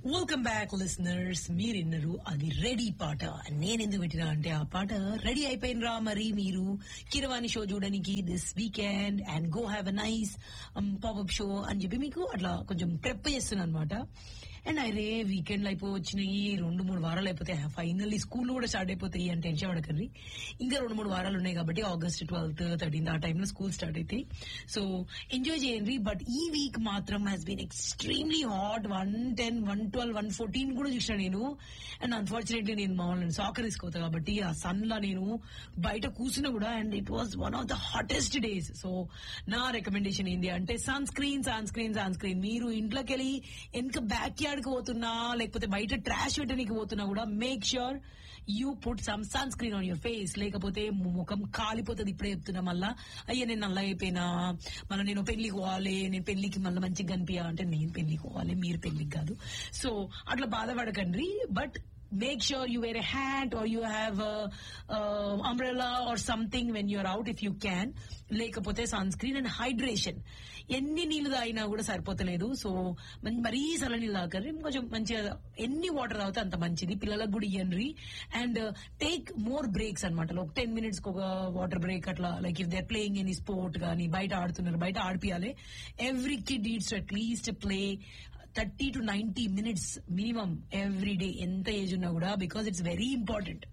welcome back listeners మీరు విన్నారు అది రెడీ పాట నేను ఎందుకు పెట్టినా అంటే ఆ పాట రెడీ అయిపోయినరా మరి మీరు కిరవాణి షో చూడడానికి this weekend and go have a nice popup show అని చెప్పి మీకు అట్లా కొంచెం ప్రెప్ చేస్తున్నాను అనమాట అండ్ అరే వీకెండ్ అయిపోయి వచ్చినాయి రెండు మూడు వారాలు అయిపోతాయి ఫైనల్లీ స్కూల్ కూడా స్టార్ట్ అయిపోతాయి అని టెన్షన్ పడకండి ఇంకా రెండు మూడు వారాలు ఉన్నాయి కాబట్టి ఆగస్ట్ ట్వెల్త్ థర్టీన్త్ ఆ టైంలో స్కూల్ స్టార్ట్ అవుతాయి సో ఎంజాయ్ చేయండి బట్ ఈ వీక్ మాత్రం has been extremely hot one ten one twelve one fourteen కూడా చూసిన నేను అండ్ అన్ఫార్చునేట్లీ నేను మామూలు సాకర్ తీసుకోతా కాబట్టి ఆ సన్ లా నేను బయట కూర్చున్నా కూడా and it was one of the hottest days so నా రికమెండేషన్ ఏంటి అంటే sunscreen sunscreen sunscreen మీరు ఇంట్లోకి వెళ్ళి వెనక బ్యాక్ యార్డ్ కి పోతున్నా లేకపోతే బయట ట్రాష్ పెట్టడానికి పోతున్నా కూడా make sure you put some sunscreen on your face లేకపోతే ముఖం కాలిపోతుంది ఇప్పుడే చెప్తున్నా మళ్ళా అయ్యా నేను నల్ల అయిపోయినా మళ్ళీ నేను పెళ్లికి పోవాలి నేను పెళ్లికి మళ్ళీ మంచిగా కనిపించా అంటే నేను పెళ్లికి పోవాలి మీరు పెళ్లికి కాదు సో అట్లా బాధపడకండి but make sure you wear a hat or you have a, uh, umbrella or something when you're out if you can లేకపోతే సన్ స్క్రీన్ అండ్ హైడ్రేషన్ ఎన్ని నీళ్లు తాగినా కూడా సరిపోతలేదు సో మరీ సల నీళ్ళు తాగరు కొంచెం మంచిగా ఎన్ని వాటర్ తాగితే అంత మంచిది పిల్లలకు కూడా ఇయ్యండి అండ్ టేక్ మోర్ బ్రేక్స్ అనమాట ఒక టెన్ మినిట్స్ ఒక వాటర్ బ్రేక్ అట్లా like if they playing any sport కానీ బయట ఆడుతున్నారు బయట ఆడిపియాలి every kid needs at least play thirty to ninety minutes minimum every day ఎంత ఏజ్ ఉన్నా కూడా బికాస్ ఇట్స్ వెరీ ఇంపార్టెంట్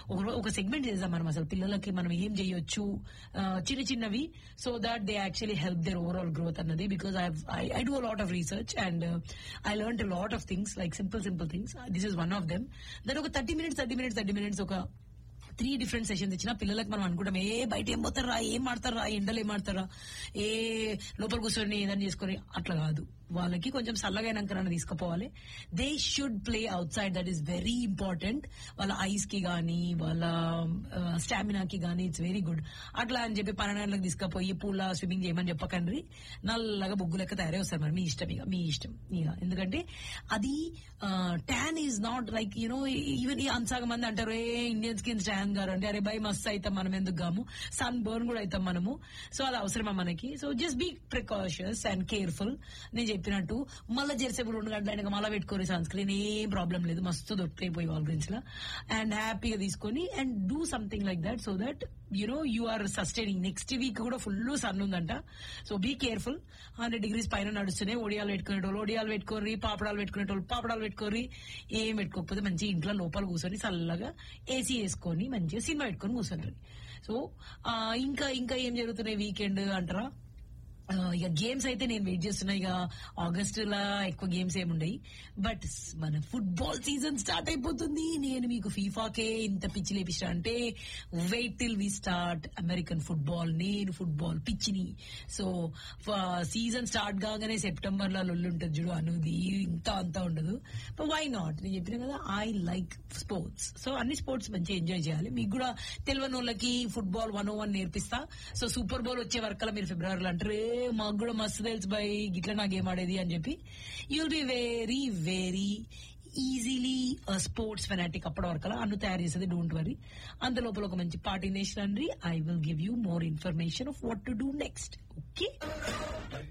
ఒక సెగ్మెంట్ చేద్దాం మనం అసలు పిల్లలకి మనం ఏం చేయొచ్చు చిన్న చిన్నవి so that they actually help their overall growth అన్నది because I do lot of research and I learn lot of things like simple simple things this is one of them దాని ఒక thirty minutes thirty minutes thirty minutes ఒక three different sessions ఇచ్చిన పిల్లలకు మనం అనుకుంటాం ఏ బయట ఏం పోతారా ఏం ఆడతారా ఎండలు ఏం ఆడతారా ఏ లోపల కూర్చొని ఏదైనా చేసుకొని అట్లా కాదు వాళ్ళకి కొంచెం చల్లగైనాక తీసుకుపోవాలి they should play outside that is very important వాళ్ళ ఐస్ కి గానీ వాళ్ళ స్టామినాకి గానీ ఇట్స్ వెరీ గుడ్ అట్లా అని చెప్పి పన్నెండు గంటలకు తీసుకుపోయి పూల స్విమ్మింగ్ చేయమని చెప్పకండి నల్లగా బొగ్గు లెక్క తయారై వస్తారు మరి మీ ఇష్టం ఇక మీ ఇష్టం ఇక ఎందుకంటే అది tan is not like you know even ఈ అంతసగ మంది అంటారు ఏ ఇండియన్ స్కిన్ ట్యాన్ గారు అంటే అరే బై మస్తు అవుతాం మనం ఎందుకు గాము సన్ బర్న్ కూడా అవుతాం మనము సో అది అవసరమా మనకి so just be precautions and careful నేను చెప్పినట్టు మళ్ళీ జెర్సేపు రెండు గంటల అయినాక మళ్ళీ పెట్టుకోరు సన్ స్క్రీన్ ఏం ప్రాబ్లం లేదు మస్తు దొరుకుతాయి పోయి వాళ్ళ గురించి అండ్ హ్యాపీగా తీసుకొని and do something like that so that you know you are sustaining next week కూడా ఫుల్ సన్ ఉందంట so be careful hundred degrees పైన నడుస్తున్నాయి ఒడియాలు పెట్టుకునేటోళ్ళు ఒడియాలు పెట్టుకోరి పాపడాలు పెట్టుకునేటోళ్ళు పాపడాలు పెట్టుకోరి ఏం పెట్టుకోకపోతే మంచి ఇంట్లో లోపల కూర్చొని చల్లగా ఏసీ వేసుకొని మంచిగా సినిమా పెట్టుకొని కూర్చొని సో ఇంకా ఇంకా ఏం జరుగుతున్నాయి వీకెండ్ అంటారా ఇక గేమ్స్ అయితే నేను వెయిట్ చేస్తున్నా ఇక ఆగస్ట్ లా ఎక్కువ గేమ్స్ ఏముండయి బట్ మన ఫుట్బాల్ సీజన్ స్టార్ట్ అయిపోతుంది నేను మీకు ఫీఫాకే ఇంత పిచ్చి లేపిస్తా అంటే wait till we start American football నేను ఫుట్బాల్ పిచ్చిని సో సీజన్ స్టార్ట్ కాగానే సెప్టెంబర్ లో ఉంటుంది చూడు అనుది ఇంత అంతా ఉండదు వై నాట్ నేను చెప్పిన కదా ఐ లైక్ స్పోర్ట్స్ సో అన్ని స్పోర్ట్స్ మంచిగా ఎంజాయ్ చేయాలి మీకు కూడా తెలియని వాళ్ళకి ఫుట్బాల్ వన్ ఓ వన్ నేర్పిస్తా సో సూపర్ బౌల్ వచ్చే వరకల్లా మీరు ఫిబ్రవరిలో అంటారు మాకు కూడా మస్తు తెలుసు బై గిట్లా నాకు ఏం ఆడేది అని చెప్పి you'll be very very easily sports fanatic అప్పటి వరకు అన్ను తయారు చేసేది డోంట్ వరీ అంత లోపల ఒక మంచి పార్టీ నేషన్ అండి I will give you more information of what to do next okay